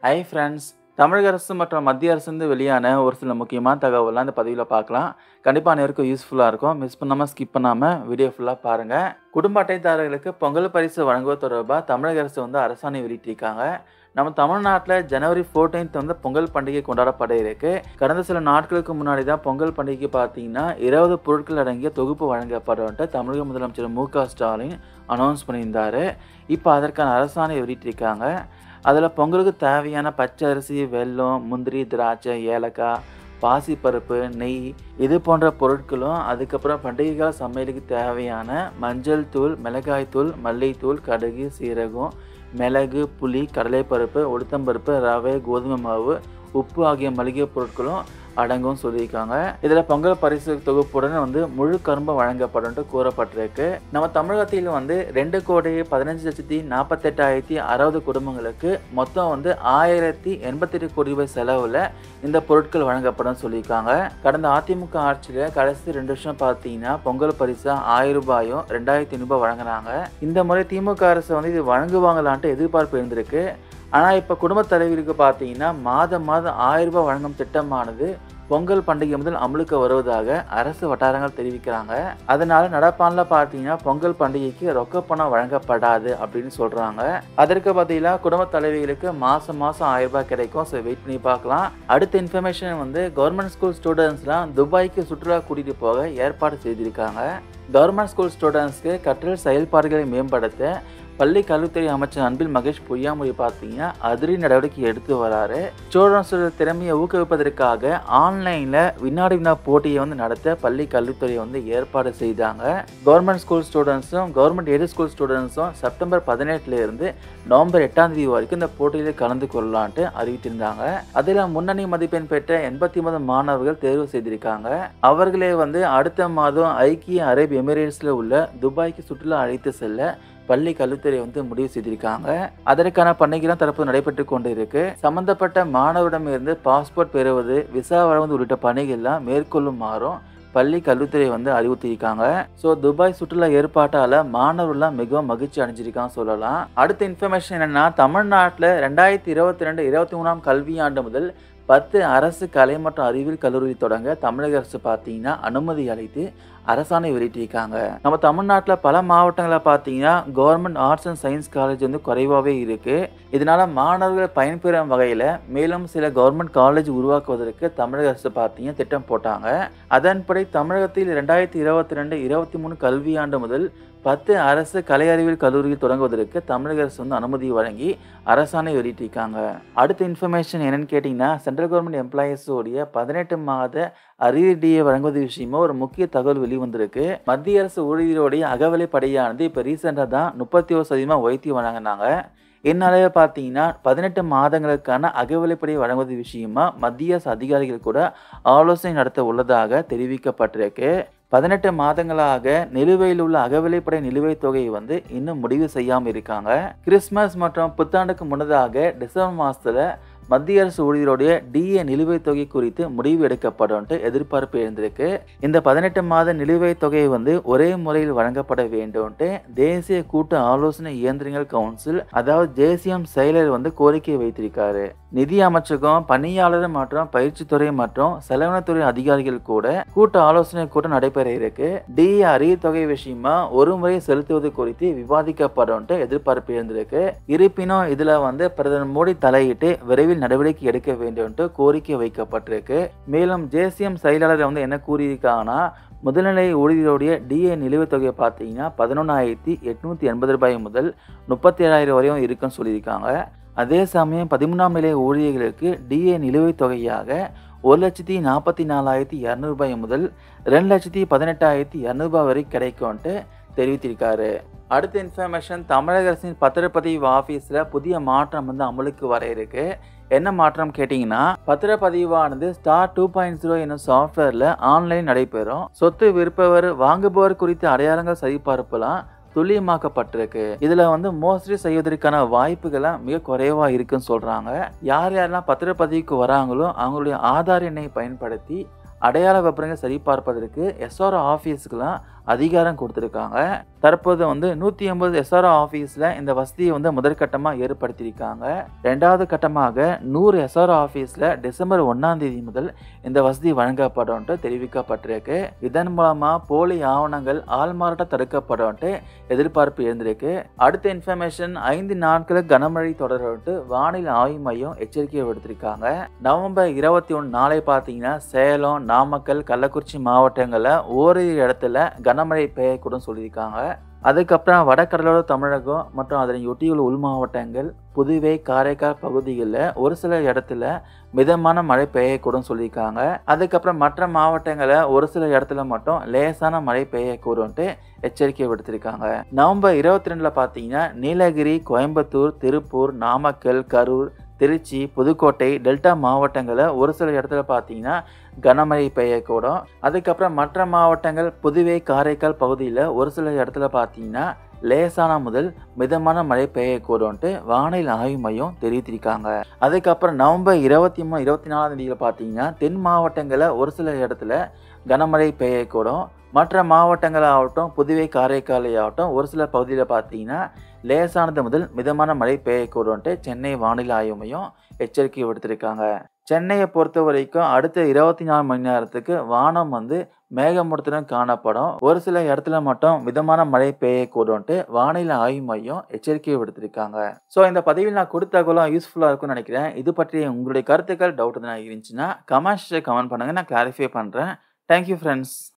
hi friends தமிழக அரசு மற்றும் மத்திய அரசுலேருந்து வெளியான ஒரு சில முக்கியமான தகவலாம் இந்த பதிவில் பார்க்கலாம் கண்டிப்பாக அனைவருக்கும் யூஸ்ஃபுல்லாக இருக்கும் மிஸ் பண்ணாமல் ஸ்கிப் பண்ணாமல் வீடியோ ஃபுல்லாக பாருங்கள் குடும்ப அட்டைதாரர்களுக்கு பொங்கல் பரிசு வழங்குவது தொடர்பாக தமிழக அரசு வந்து அரசாணை வெளியிட்டிருக்காங்க நம்ம தமிழ்நாட்டில் ஜனவரி 14th வந்து பொங்கல் பண்டிகை கொண்டாடப்பட இருக்கு கடந்த சில நாட்களுக்கு முன்னாடி தான் பொங்கல் பண்டிகைக்கு பார்த்தீங்கன்னா இருபது பொருட்கள் அடங்கிய தொகுப்பு வழங்கப்படும்ட்டு தமிழக முதலமைச்சர் மு க ஸ்டாலின் அனௌன்ஸ் பண்ணியிருந்தாரு இப்போ அதற்கான அரசாணை வெளியிட்டிருக்காங்க அதில் பொங்கலுக்கு தேவையான பச்சை அரிசி வெல்லம் முந்திரி திராட்சை ஏலக்காய் பாசிப்பருப்பு நெய் இது போன்ற பொருட்களும் அதுக்கப்புறம் பண்டிகை கால சமையலுக்கு தேவையான மஞ்சள் தூள் மிளகாய் தூள் மல்லித்தூள் கடுகு சீரகம் மிளகு புளி கடலைப்பருப்பு உளுத்தம்பருப்பு ரவை கோதுமை மாவு உப்பு ஆகிய மளிகை பொருட்களும் அடங்கும் சொல்லியிருக்காங்க இதில் பொங்கல் பரிசு தொகுப்புடன் வந்து முழு கரும்பு வழங்கப்படும் கூறப்பட்டிருக்கு நம்ம தமிழகத்தில் வந்து ரெண்டு கோடி பதினஞ்சு லட்சத்தி நாற்பத்தெட்டாயிரத்தி அறுபது குடும்பங்களுக்கு மொத்தம் வந்து ஆயிரத்தி எண்பத்தெட்டு கோடி ரூபாய் செலவில் இந்த பொருட்கள் வழங்கப்படும் சொல்லியிருக்காங்க கடந்த அதிமுக ஆட்சியில் கடைசி ரெண்டு வருஷம் பார்த்தீங்கன்னா பொங்கல் பரிசா ஆயிரம் ரூபாயும் ரெண்டாயிரத்தி ஐநூறுபாய் வழங்கினாங்க இந்த முறை திமுக அரசு வந்து இது வழங்குவாங்களான்ட்டு எதிர்பார்ப்பு இருந்திருக்கு ஆனால் இப்போ குடும்பத் தலைவிகளுக்கு பார்த்தீங்கன்னா மாதம் மாதம் ஆயிரம் ரூபாய் வழங்கும் திட்டமானது பொங்கல் பண்டிகை முதல் அமலுக்கு வருவதாக அரசு வட்டாரங்கள் தெரிவிக்கிறாங்க அதனால நடப்பானில் பார்த்தீங்கன்னா பொங்கல் பண்டிகைக்கு ரொக்க பணம் வழங்கப்படாது அப்படின்னு சொல்றாங்க அதற்கு பார்த்தீங்கன்னா குடும்ப தலைவிகளுக்கு மாசம் மாசம் ஆயிரம் ரூபாய் கிடைக்கும் ஸோ வெயிட் பண்ணி பார்க்கலாம் அடுத்த இன்ஃபர்மேஷன் வந்து கவர்மெண்ட் ஸ்கூல் ஸ்டூடெண்ட்ஸ்லாம் துபாய்க்கு சுற்றுலா கூட்டிட்டு போக ஏற்பாடு செய்திருக்காங்க கவர்மெண்ட் ஸ்கூல் ஸ்டூடெண்ட்ஸ்க்கு கற்றல் செயல்பாடுகளை மேம்படுத்த பள்ளி கல்வித்துறை அமைச்சர் அன்பில் மகேஷ் பொய்யாமொழி பார்த்தீங்கன்னா அதிரடி நடவடிக்கை எடுத்து வராரு ஸ்டூடெண்ட்ஸோட திறமையை ஊக்குவிப்பதற்காக ஆன்லைனில் வினாடி வினா போட்டியை வந்து நடத்த பள்ளி கல்வித்துறை வந்து ஏற்பாடு செய்தாங்க கவர்மெண்ட் ஸ்கூல் ஸ்டூடெண்ட்ஸும் கவர்மெண்ட் எய்டு ஸ்கூல் ஸ்டூடெண்ட்ஸும் செப்டம்பர் பதினெட்டுல இருந்து நவம்பர் எட்டாம் தேதி வரைக்கும் இந்த போட்டியில் கலந்து கொள்ளலான்ட்டு அறிவித்திருந்தாங்க அதில் முன்னணி மதிப்பெண் பெற்ற எண்பத்தி ஒன்பது மாணவர்கள் தேர்வு செய்திருக்காங்க அவர்களே வந்து அடுத்த மாதம் ஐக்கிய அரபு எமிரேட்ஸில் உள்ள துபாய்க்கு சுற்றுலா அழைத்து செல்ல பள்ளி கல்வித்துறை வந்து முடிவு செய்திருக்காங்க அதற்கான பணிகளும் தற்போது நடைபெற்று கொண்டு இருக்கு சம்பந்தப்பட்ட மாணவரிடமிருந்து பாஸ்போர்ட் பெறுவது விசா வழங்குவது உள்ளிட்ட பணிகள்லாம் மேற்கொள்ளுமாறும் பள்ளி கல்வித்துறை வந்து அறிவுறுத்தியிருக்காங்க ஸோ துபாய் சுற்றுலா ஏற்பாட்டால் மாணவர்கள்லாம் மிகவும் மகிழ்ச்சி அடைஞ்சிருக்கான்னு சொல்லலாம் அடுத்த இன்ஃபர்மேஷன் என்னன்னா தமிழ்நாட்டில் ரெண்டாயிரத்தி இருபத்தி ரெண்டு இருபத்தி மூணாம் கல்வியாண்டு முதல் பத்து அரசு கலை மற்றும் அறிவியல் கல்லூரி தொடங்க தமிழக அரசு பார்த்தீங்கன்னா அனுமதி அளித்து அரசாணை வெளியிட்டிருக்காங்க நம்ம தமிழ்நாட்டில் பல மாவட்டங்களில் பார்த்தீங்கன்னா government arts and science college வந்து குறைவாகவே இருக்கு இதனால மாணவர்கள் பயன்பெறும் வகையில் மேலும் சில கவர்மெண்ட் காலேஜ் உருவாக்குவதற்கு தமிழக அரசு பார்த்தீங்கன்னா திட்டம் போட்டாங்க அதன்படி தமிழகத்தில் ரெண்டாயிரத்தி இருபத்தி ரெண்டு இருபத்தி மூணு கல்வியாண்டு முதல் பத்து அரசு கலை அறிவியல் கல்லூரிகள் தொடங்குவதற்கு தமிழக அரசு வந்து அனுமதி வழங்கி அரசாணை வெளியிட்டிருக்காங்க அடுத்த இன்ஃபர்மேஷன் என்னன்னு கேட்டிங்கன்னா சென்ட்ரல் கவர்மெண்ட் எம்ப்ளாயீஸோடைய பதினெட்டு மாத அரியடியை வழங்குவது விஷயமா ஒரு முக்கிய தகவல் வெளிவந்திருக்கு மத்திய அரசு ஊழியர்களுடைய அகவலை படையானது இப்போ ரீசெண்டாக தான் முப்பத்தி ஒரு சதவீதமாக உயர்த்தி வழங்கினாங்க என்னாலே பார்த்தீங்கன்னா பதினெட்டு மாதங்களுக்கான அகவிலைப்படி வழங்குவது விஷயமா மத்திய அரசு அதிகாரிகள் கூட ஆலோசனை நடத்த உள்ளதாக தெரிவிக்கப்பட்டிருக்கு பதினெட்டு மாதங்களாக நிலுவையில் உள்ள அகவிலைப்படை நிலுவைத் தொகை வந்து இன்னும் முடிவு செய்யாமல் இருக்காங்க கிறிஸ்மஸ் மற்றும் புத்தாண்டுக்கு முன்னதாக டிசம்பர் மாதத்தில் மத்திய அரசு ஊழியருடைய டிஏ நிலுவைத் தொகை குறித்து முடிவு எடுக்கப்படும் எதிர்பார்ப்பு எழுந்திருக்கு இந்த பதினெட்டு மாத நிலுவைத் தொகை வந்து ஒரே முறையில் வழங்கப்பட வேண்டும்ட்டு தேசிய கூட்டு ஆலோசனை இயந்திரங்கள் கவுன்சில் அதாவது ஜேசிஎம் செயலர் வந்து கோரிக்கை வைத்திருக்காரு நிதி அமைச்சகம் பணியாளர் மற்றும் பயிற்சித்துறை மற்றும் செலவினத்துறை அதிகாரிகள் கூட கூட்டு ஆலோசனை கூட்டம் நடைபெற இருக்கு டிஏ அரிய தொகை விஷயமா ஒரு முறை செலுத்துவது குறித்து விவாதிக்கப்படும் எதிர்பார்ப்பு இருந்திருக்கு இருப்பினும் இதுல வந்து பிரதமர் மோடி தலையிட்டு விரைவில் நடவடிக்கை எடுக்க வேண்டும் கோரிக்கை வைக்கப்பட்டிருக்கு மேலும் ஜேசிஎம் செயலாளர் வந்து என்ன கூறியிருக்காங்கன்னா முதல்நிலை ஊழியர்களுடைய டிஏ நிலுவைத் தொகையை பார்த்தீங்கன்னா பதினொன்றாயிரத்தி எட்நூற்றி எண்பது ரூபாய் முதல் முப்பத்தி ஏழாயிரம் வரையும் இருக்குன்னு சொல்லியிருக்காங்க அதே சமயம் பதிமூணாம் நிலை ஊழியர்களுக்கு டிஏ நிலுவைத் தொகையாக ஒரு லட்சத்தி நாற்பத்தி நாலாயிரத்தி இரநூறுபாய் முதல் ரெண்டு லட்சத்தி பதினெட்டாயிரத்தி இரநூறுபா வரை கிடைக்கும்ன்ட்டு தெரிவித்திருக்காரு அடுத்த இன்ஃபர்மேஷன் தமிழக அரசின் பத்திரப்பதிவு ஆஃபீஸில் புதிய மாற்றம் வந்து அமலுக்கு வர இருக்கு என்ன மாற்றம் கேட்டிங்கன்னா பத்திரப்பதிவானது ஸ்டார் டூ பாயிண்ட் ஜீரோ என்னும் சாஃப்ட்வேரில் ஆன்லைன் நடைபெறும் சொத்து விற்பவர் வாங்குபவர் குறித்த அடையாளங்கள் சரிபார்ப்பெல்லாம் துல்லியமாக்கப்பட்டிருக்கு இதுல வந்து மோஸ்ட்லி செய்வதற்கான வாய்ப்புகள்லாம் மிக குறைவா இருக்குன்னு சொல்றாங்க யார் யாரெல்லாம் பத்திரப்பதிவுக்கு வராங்களோ அவங்களுடைய ஆதார் எண்ணை பயன்படுத்தி அடையாள விபரங்களை சரிபார்ப்பதற்கு எஸ்ஆர் ஆஃபீஸுக்கெல்லாம் அதிகாரம் கொடுத்துருக்காங்க தற்போது வந்து நூற்றி ஐம்பது எஸ்ஆர்ஓ ஆஃபீஸில் இந்த வசதியை வந்து முதற்கட்டமாக ஏற்படுத்தியிருக்காங்க ரெண்டாவது கட்டமாக நூறு எஸ்ஆர்ஓ ஆஃபீஸில் டிசம்பர் ஒன்றாம் தேதி முதல் இந்த வசதி வழங்கப்படும்ட்டு தெரிவிக்கப்பட்டிருக்கு இதன் மூலமாக போலி ஆவணங்கள் ஆள்மாறாட்ட தடுக்கப்படும்ட்டு எதிர்பார்ப்பு இருந்திருக்கு அடுத்த இன்ஃபர்மேஷன் ஐந்து நாட்களுக்கு கனமழை தொடரும்ட்டு வானிலை ஆய்வு மையம் எச்சரிக்கை விடுத்திருக்காங்க நவம்பர் இருபத்தி ஒன்று நாளை பார்த்தீங்கன்னா சேலம் நாமக்கல் கள்ளக்குறிச்சி மாவட்டங்களில் ஓரிரு இடத்துல கனமழை பெய்யக்கூடும் சொல்லியிருக்காங்க அதுக்கப்புறம் வடகடலோர தமிழகம் மற்றும் அதனை ஒட்டியுள்ள உள் மாவட்டங்கள் புதுவை காரைக்கால் பகுதிகளில் ஒரு சில இடத்துல மிதமான மழை பெய்யக்கூடும் சொல்லியிருக்காங்க அதுக்கப்புறம் மற்ற மாவட்டங்களில் ஒரு சில இடத்துல மட்டும் லேசான மழை பெய்யக்கூடும்ட்டு எச்சரிக்கை விடுத்திருக்காங்க நவம்பர் இருபத்தி ரெண்டில் பார்த்தீங்கன்னா நீலகிரி கோயம்புத்தூர் திருப்பூர் நாமக்கல் கரூர் திருச்சி புதுக்கோட்டை டெல்டா மாவட்டங்களில் ஒரு சில இடத்துல பார்த்தீங்கன்னா கனமழை பெய்யக்கூடும் அதுக்கப்புறம் மற்ற மாவட்டங்கள் புதுவை காரைக்கால் பகுதியில் ஒரு சில இடத்துல பார்த்தீங்கன்னா லேசான முதல் மிதமான மழை பெய்யக்கூடும்ட்டு வானிலை ஆய்வு மையம் தெரிவித்திருக்காங்க அதுக்கப்புறம் நவம்பர் இருபத்தி மூணு இருபத்தி நாலாம் தேதியில் பார்த்தீங்கன்னா தென் மாவட்டங்களில் ஒரு சில இடத்துல கனமழை பெய்யக்கூடும் மற்ற மாவட்டங்கள் ஆகட்டும் புதுவை காரைக்கால் ஆகட்டும் ஒரு சில பகுதியில் பார்த்தீங்கன்னா லேசானது முதல் மிதமான மழை பெய்யக்கூடும்ட்டு சென்னை வானிலை ஆய்வு மையம் எச்சரிக்கை விடுத்திருக்காங்க சென்னையை பொறுத்த வரைக்கும் அடுத்த இருபத்தி நாலு மணி நேரத்துக்கு வானம் வந்து மேகமூட்டத்துடன் காணப்படும் ஒரு சில இடத்துல மட்டும் மிதமான மழை பெய்யக்கூடும்ட்டு வானிலை ஆய்வு மையம் எச்சரிக்கை விடுத்திருக்காங்க ஸோ இந்த பதிவில் நான் கொடுத்த தகவலும் யூஸ்ஃபுல்லாக இருக்கும்னு நினைக்கிறேன் இது பற்றி உங்களுடைய கருத்துக்கள் டவுட் எதுனா இருந்துச்சுன்னா கமெண்ட்ஸில் கமெண்ட் பண்ணுங்கள் நான் கிளாரிஃபை பண்ணுறேன் தேங்க்யூ ஃப்ரெண்ட்ஸ்